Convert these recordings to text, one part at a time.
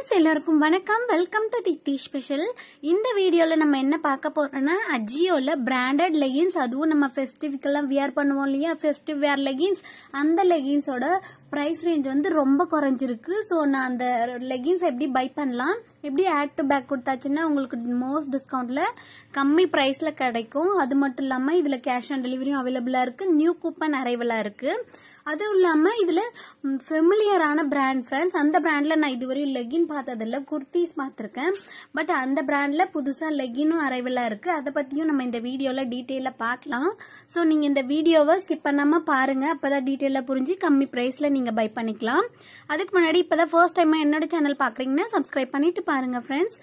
friends எல்லாருக்கும் வணக்கம் welcome to திக்தி special இந்த வீடியோவில் நம்ம என்ன பார்க்க போறோம்னா அஜியோவில் பிராண்டட் லெகின்ஸ் அதுவும் நம்ம ஃபெஸ்டிவ்க்கெல்லாம் வியர் பண்ணுவோம் இல்லையா ஃபெஸ்டிவ் வேர் லெகின்ஸ் அந்த லெகின்ஸோட ப்ரைஸ் ரேஞ்ச் வந்து ரொம்ப குறைஞ்சிருக்கு ஸோ நான் அந்த லெகின்ஸ் எப்படி பை பண்ணலாம் எப்படி ஆட் டு பேக் கொடுத்தாச்சுன்னா உங்களுக்கு மோஸ்ட் டிஸ்கவுண்ட்ல கம்மி ப்ரைஸ்ல கிடைக்கும் அது மட்டும் இல்லாமல் இதில் கேஷ் ஆன் டெலிவரியும் அவைலபிளாக இருக்கு நியூ கூப்பன் அரைவலாக இருக்கு அதுவும் இல்லாமல் இதில் ஃபெமிலியரான பிராண்ட் ஃப்ரெண்ட்ஸ் அந்த பிராண்டில் நான் இதுவரையும் லெகின் பார்த்ததில்ல குர்த்திஸ் பார்த்துருக்கேன் பட் அந்த பிராண்டில் புதுசாக லெகினும் அரைவலாக இருக்குது அதை பற்றியும் நம்ம இந்த வீடியோவில் டீட்டெயிலாக பார்க்கலாம் ஸோ நீங்கள் இந்த வீடியோவை ஸ்கிப் பண்ணாமல் பாருங்கள் அப்போ தான் டீட்டெயிலாக புரிஞ்சு கம்மி ப்ரைஸில் நீங்கள் பை பண்ணிக்கலாம் அதுக்கு முன்னாடி இப்போ தான் ஃபர்ஸ்ட் டைம் என்னோட சேனல் பார்க்குறீங்கன்னா சப்ஸ்கிரைப் பண்ணிட்டு பாருங்கள் ஃப்ரெண்ட்ஸ்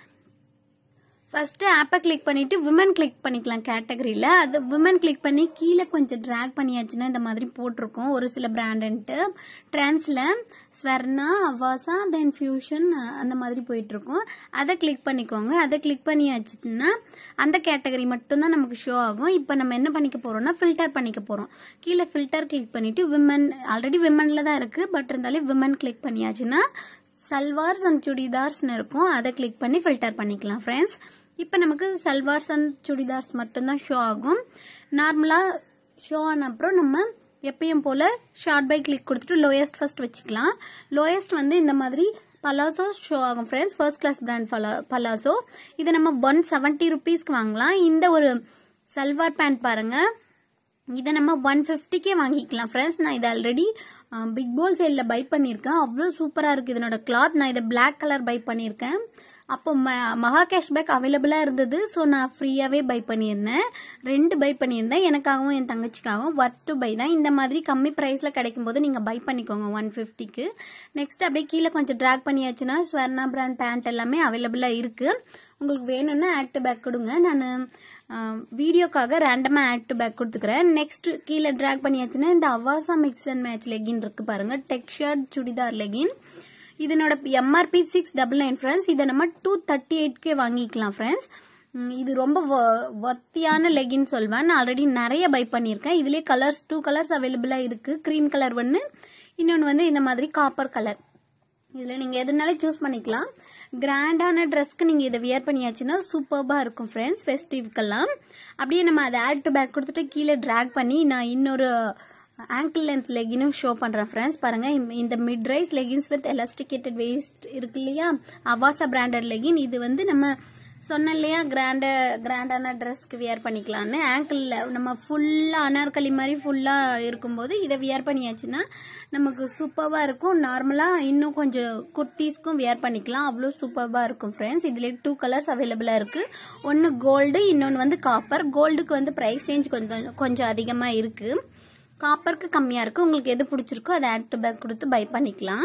ஃபர்ஸ்ட் ஆப்பை கிளிக் பண்ணிட்டு விமன் கிளிக் பண்ணிக்கலாம் கேட்டகரியில் அது விமன் கிளிக் பண்ணி கீழே கொஞ்சம் ட்ராக் பண்ணியாச்சுன்னா இந்த மாதிரி போட்டிருக்கோம் ஒரு சில பிராண்டுன்ட்டு ட்ரெண்ட்ஸில் ஸ்வர்ணா அவாசா தென் ஃபியூஷன் அந்த மாதிரி போயிட்டு இருக்கும் அதை கிளிக் பண்ணிக்கோங்க அதை கிளிக் பண்ணியாச்சுன்னா அந்த கேட்டகரி மட்டும்தான் நமக்கு ஷோ ஆகும் இப்போ நம்ம என்ன பண்ணிக்க போறோம்னா ஃபில்டர் பண்ணிக்க போறோம் கீழே ஃபில்டர் கிளிக் பண்ணிட்டு விமன் ஆல்ரெடி விமன்ல தான் இருக்கு பட் இருந்தாலும் விமன் கிளிக் பண்ணியாச்சுன்னா சல்வார்ஸ் அண்ட் சுடிதார்ஸ்னு இருக்கும் அதை கிளிக் பண்ணி ஃபில்டர் பண்ணிக்கலாம் ஃப்ரெண்ட்ஸ் இப்போ நமக்கு சல்வார்ஸ் அண்ட் சுடிதார்ஸ் மட்டும்தான் ஷோ ஆகும் நார்மலாக ஷோ ஆன அப்புறம் நம்ம எப்பயும் போல் ஷார்ட் பை கிளிக் கொடுத்துட்டு லோயஸ்ட் ஃபர்ஸ்ட் வச்சுக்கலாம் லோயஸ்ட் வந்து இந்த மாதிரி பலாசோ ஷோ ஆகும் friends first class brand palazzo இதை நம்ம ஒன் செவன்ட்டி ருபீஸ்க்கு வாங்கலாம் இந்த ஒரு சல்வார் பேண்ட் பாருங்க இதை நம்ம ஒன் ஃபிஃப்டிக்கே வாங்கிக்கலாம் ஃப்ரெண்ட்ஸ் நான் இதை ஆல்ரெடி பிக் போல் சேலில் பை பண்ணியிருக்கேன் அவ்வளோ சூப்பராக இருக்குது இதனோட கிளாத் நான் இதை பிளாக் கலர் பை பண்ணியிருக்கேன் அப்போ மகா கேஷ்பேக் அவைலபிளாக இருந்தது ஸோ நான் ஃப்ரீயாகவே பை பண்ணியிருந்தேன் ரெண்டு பை பண்ணியிருந்தேன் எனக்காகவும் என் தங்கச்சிக்காகவும் ஒர்க் டு பை தான் இந்த மாதிரி கம்மி ப்ரைஸில் கிடைக்கும் போது நீங்கள் பை பண்ணிக்கோங்க ஒன் ஃபிஃப்டிக்கு நெக்ஸ்ட் அப்படியே கீழே கொஞ்சம் ட்ராக் பண்ணியாச்சுன்னா ஸ்வர்ணா பிராண்ட் பேண்ட் எல்லாமே அவைலபிளாக இருக்குது உங்களுக்கு வேணும்னா ஆட் டு பேக் கொடுங்க நான் வீடியோக்காக ரேண்டமாக ஆட் டு பேக் கொடுத்துக்கிறேன் நெக்ஸ்ட் கீழே ட்ராக் பண்ணியாச்சுன்னா இந்த Avaasa mix and match legging இருக்கு பாருங்க டெக்ஸ்டர்ட் சுடிதார் லெகின் இதனோட MRP six double nine friends இதை நம்ம டூ தேர்ட்டி எயிட்கே வாங்கிக்கலாம் ஃப்ரெண்ட்ஸ் இது ரொம்ப ஒர்த்தியான லெகின் சொல்வேன் நான் ஆல்ரெடி நிறைய பை பண்ணியிருக்கேன் இதுலேயே கலர்ஸ் டூ கலர்ஸ் அவைலபிளாக இருக்குது க்ரீம் கலர் ஒன்று இன்னொன்று வந்து இந்த மாதிரி காப்பர் கலர் இதில் நீங்கள் எதுனாலும் சூஸ் பண்ணிக்கலாம் கிராண்டான ட்ரெஸ்க்கு நீங்கள் இதை வியர் பண்ணியாச்சுன்னா சூப்பர்பாக இருக்கும் ஃப்ரெண்ட்ஸ் ஃபெஸ்டிவ்க்கெல்லாம் அப்படியே நம்ம அதை ஆட் டு பேக் கொடுத்துட்டு கீழே ட்ராக் பண்ணி நான் இன்னொரு ஆங்கிள் லென்த் லெகினும் ஷோ பண்ணுறேன் ஃப்ரெண்ட்ஸ் பாருங்க இந்த mid rise leggings with elasticated waist இருக்கு இல்லையா அவாசா பிராண்டட் லெகின் இது வந்து நம்ம சொன்ன இல்லையா கிராண்ட கிராண்டான ட்ரெஸ்க்கு வியர் பண்ணிக்கலாம்னு ஆங்கிளில் நம்ம ஃபுல்லாக அனார்கலி மாதிரி ஃபுல்லாக இருக்கும்போது இதை வியர் பண்ணியாச்சுன்னா நமக்கு சூப்பராக இருக்கும் நார்மலாக இன்னும் கொஞ்சம் குர்த்திஸ்க்கும் வியர் பண்ணிக்கலாம் அவ்வளோ சூப்பராக இருக்கும் ஃப்ரெண்ட்ஸ் இதில் டூ கலர்ஸ் அவைலபிளாக இருக்குது ஒன்று கோல்டு இன்னொன்று வந்து காப்பர் கோல்டுக்கு வந்து ப்ரைஸ் ரேஞ்ச் கொஞ்சம் கொஞ்சம் அதிகமாக இருக்குது காப்பருக்கு கம்மியாக இருக்குது உங்களுக்கு எது பிடிச்சிருக்கோ அதை ஆட் டு பேக் கொடுத்து பை பண்ணிக்கலாம்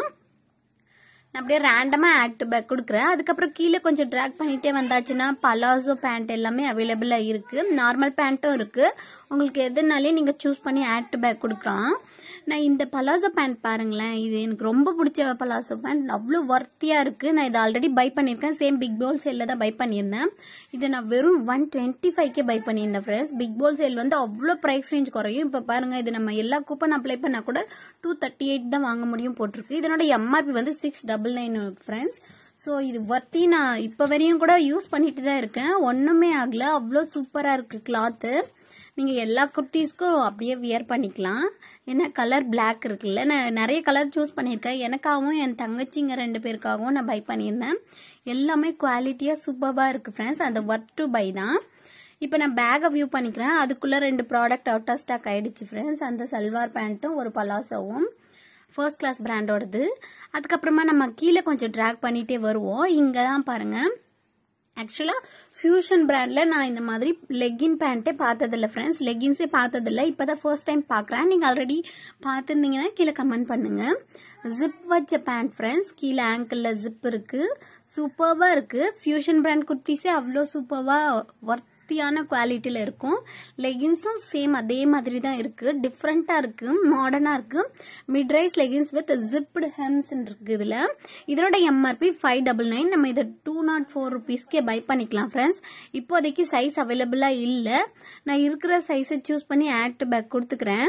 நான் அப்படியே ரேண்டமாக ஆட் டு பேக் கொடுக்குறேன் அதுக்கப்புறம் கீழே கொஞ்சம் ட்ராக் பண்ணிகிட்டே வந்தாச்சுன்னா பலாசோ பேண்ட் எல்லாமே அவைலபிளாக இருக்குது நார்மல் பேண்ட்டும் இருக்குது உங்களுக்கு எதுனாலே நீங்கள் சூஸ் பண்ணி ஆட் டு பேக் கொடுக்கலாம் நான் இந்த பலாசோ பேண்ட் பாருங்களேன் இது எனக்கு ரொம்ப பிடிச்ச பலாசோ பேண்ட் அவ்வளோ ஒர்த்தியாக இருக்குது நான் இதை ஆல்ரெடி பை பண்ணியிருக்கேன் சேம் பிக் போல் சேலில் தான் பை பண்ணியிருந்தேன் இதை நான் வெறும் ஒன் டுவெண்ட்டி ஃபைவ்க்கே பை பண்ணியிருந்தேன் ஃப்ரெண்ட்ஸ் பிக் போல் சேல் வந்து அவ்வளோ ப்ரைஸ் ரேஞ்ச் குறையும் இப்போ பாருங்கள் இது நம்ம எல்லா கூப்பன் அப்ளை பண்ணால் கூட டூ தேர்ட்டி எயிட் தான் வாங்க முடியும் போட்டிருக்கு இதனோட எம்ஆர்பி வந்து six double nine friends so இது ஒர்த்தி நான் இப்போ வரையும் கூட யூஸ் பண்ணிட்டு தான் இருக்கேன் ஒன்றுமே ஆகல அவ்வளோ சூப்பராக இருக்குது கிளாத்து நீங்கள் எல்லா குர்த்திஸ்க்கும் அப்படியே வியர் பண்ணிக்கலாம் ஏன்னா கலர் பிளாக் இருக்குல்ல நான் நிறைய கலர் சூஸ் பண்ணியிருக்கேன் எனக்காகவும் என் தங்கச்சிங்க ரெண்டு பேருக்காகவும் நான் பை பண்ணியிருந்தேன் எல்லாமே குவாலிட்டியாக சூப்பராக இருக்குது ஃப்ரெண்ட்ஸ் அந்த ஒர்க் டு பை தான் இப்போ நான் பேக்கை வியூ பண்ணிக்கிறேன் அதுக்குள்ளே ரெண்டு ப்ராடக்ட் அவுட் ஆஃப் ஸ்டாக் ஆயிடுச்சு ஃப்ரெண்ட்ஸ் அந்த சல்வார் பேண்ட்டும் ஒரு பலாசோவும் ஃபர்ஸ்ட் கிளாஸ் பிராண்டோடது அதுக்கப்புறமா நம்ம கீழே கொஞ்சம் ட்ராக் பண்ணிகிட்டே வருவோம் இங்கே தான் பாருங்கள் ஆக்சுவலாக ஃபியூஷன் பிராண்டில் நான் இந்த மாதிரி லெக்கின் பேண்ட்டே பார்த்ததில்ல ஃப்ரெண்ட்ஸ் லெக்கின்ஸே பார்த்ததில்ல இப்போ தான் ஃபர்ஸ்ட் டைம் பார்க்குறேன் நீங்கள் ஆல்ரெடி பார்த்துருந்தீங்கன்னா கீழே கமெண்ட் பண்ணுங்கள் ஜிப் வச்ச பேண்ட் ஃப்ரெண்ட்ஸ் கீழே ஆங்கிளில் ஜிப் இருக்குது சூப்பர்வாக இருக்குது ஃபியூஷன் பிராண்ட் குர்த்திஸே அவ்வளோ சூப்பர்வாக ஒர்க் வர்த்தியான குவாலிட்டியில் இருக்கும் லெகின்ஸும் சேம் அதே மாதிரி தான் இருக்குது டிஃப்ரெண்ட்டாக இருக்குது மாடர்னாக இருக்குது mid rise leggings with zipped hems இருக்குது இதில் இதோட எம்ஆர்பி ஃபைவ் டபுள் நைன் நம்ம இதை டூ நாட் ஃபோர் ருபீஸ்க்கே பை பண்ணிக்கலாம் ஃப்ரெண்ட்ஸ் இப்போதைக்கு சைஸ் அவைலபிளாக இல்லை நான் இருக்கிற சைஸை சூஸ் பண்ணி ஆட் டு பேக் கொடுத்துக்கிறேன்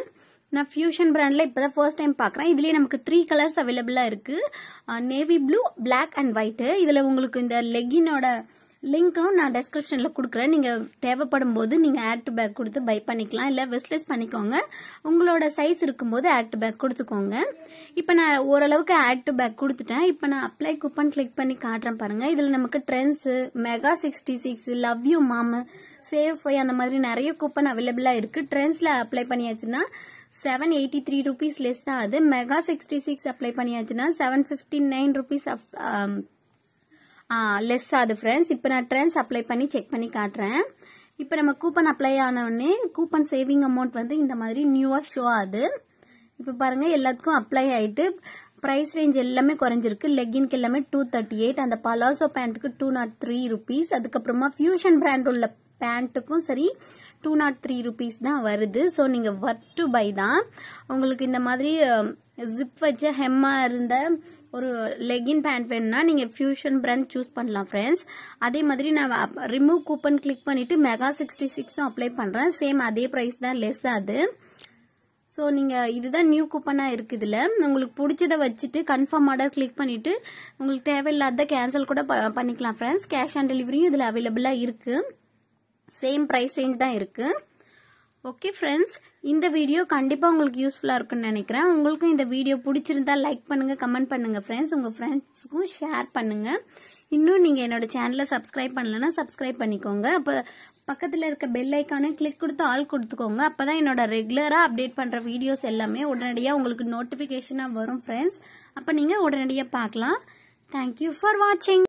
நான் ஃபியூஷன் பிராண்டில் இப்போ தான் ஃபர்ஸ்ட் டைம் பார்க்குறேன் இதுலேயே நமக்கு த்ரீ கலர்ஸ் அவைலபிளாக இருக்குது navy blue black and white இதில் உங்களுக்கு இந்த லெகினோட லிங்க்கும் நான் டெஸ்கிரிப்ஷனில் கொடுக்குறேன் நீங்கள் தேவைப்படும் போது நீங்கள் ஆட் டு பேக் கொடுத்து பை பண்ணிக்கலாம் இல்லை வெஸ்ட்லெஸ் பண்ணிக்கோங்க உங்களோட சைஸ் இருக்கும்போது ஆட் டு பேக் கொடுத்துக்கோங்க இப்போ நான் ஓரளவுக்கு ஆட் டு பேக் கொடுத்துட்டேன் இப்போ நான் அப்ளை கூப்பன் கிளிக் பண்ணி காட்டுறேன் பாருங்கள் இதில் நமக்கு Trends mega sixty six love you மாமு சேவ் ஃபை அந்த மாதிரி நிறைய கூப்பன் அவைலபிளாக இருக்குது ட்ரெண்ட்ஸில் அப்ளை பண்ணியாச்சுன்னா seven eighty three rupees less தான் அது மெகா சிக்ஸ்டி சிக்ஸ் அப்ளை பண்ணியாச்சுன்னா seven fifty nine rupees less ஆகுது ஃப்ரெண்ட்ஸ் இப்போ நான் ட்ரெண்ட்ஸ் அப்ளை பண்ணி செக் பண்ணி காட்டுறேன் இப்போ நம்ம கூப்பன் அப்ளை ஆனவுடனே கூப்பன் சேவிங் அமௌண்ட் வந்து இந்த மாதிரி நியூவாக ஷோ ஆகுது இப்போ பாருங்க எல்லாத்துக்கும் அப்ளை ஆயிட்டு ப்ரைஸ் ரேஞ்ச் எல்லாமே குறைஞ்சிருக்கு லெகின்க்கு எல்லாமே டூ தேர்ட்டி எயிட் அந்த பலாசோ பேண்ட்டுக்கு டூ நாட் த்ரீ ருபீஸ் அதுக்கப்புறமா ஃபியூஷன் பிராண்ட் உள்ள பேண்ட்டுக்கும் சரி டூ நாட் த்ரீ ருபீஸ் தான் வருது ஸோ நீங்கள் ஒர்க் டு பை தான் உங்களுக்கு இந்த மாதிரி ஜிப் வச்ச ஹெம்மாக இருந்த ஒரு லெகின் பேண்ட் வேணும்னா நீங்கள் ஃபியூஷன் பிராண்ட் சூஸ் பண்ணலாம் ஃப்ரெண்ட்ஸ் அதே மாதிரி நான் ரிமூவ் கூப்பன் கிளிக் பண்ணிவிட்டு மெகா சிக்ஸ்டி சிக்ஸும் அப்ளை பண்ணுறேன் சேம் அதே ப்ரைஸ் தான் லெஸ் ஆகுது ஸோ நீங்கள் இதுதான் நியூ கூப்பனாக இருக்குது இதில் உங்களுக்கு பிடிச்சத வச்சுட்டு கன்ஃபார்ம் ஆர்டர் கிளிக் பண்ணிவிட்டு உங்களுக்கு தேவையில்லாத கேன்சல் கூட பண்ணிக்கலாம் ஃப்ரெண்ட்ஸ் கேஷ் ஆன் டெலிவரியும் இதில் அவைலபிளாக இருக்குது சேம் ப்ரைஸ் ரேஞ்ச் தான் இருக்குது ஓகே ஃப்ரெண்ட்ஸ் இந்த வீடியோ கண்டிப்பாக உங்களுக்கு யூஸ்ஃபுல்லாக இருக்குன்னு நினைக்கிறேன் உங்களுக்கும் இந்த வீடியோ பிடிச்சிருந்தா லைக் பண்ணுங்கள் கமெண்ட் பண்ணுங்கள் ஃப்ரெண்ட்ஸ் உங்கள் ஃப்ரெண்ட்ஸுக்கும் ஷேர் பண்ணுங்கள் இன்னும் நீங்கள் என்னோட சேனலை சப்ஸ்கிரைப் பண்ணலன்னா சப்ஸ்கிரைப் பண்ணிக்கோங்க அப்போ பக்கத்தில் இருக்க பெல் ஐக்கானே கிளிக் கொடுத்து ஆள் கொடுத்துக்கோங்க அப்போ தான் என்னோட ரெகுலராக அப்டேட் பண்ணுற வீடியோஸ் எல்லாமே உடனடியாக உங்களுக்கு நோட்டிஃபிகேஷனாக வரும் ஃப்ரெண்ட்ஸ் அப்போ நீங்கள் உடனடியாக பார்க்கலாம் தேங்க்யூ ஃபார் வாட்சிங்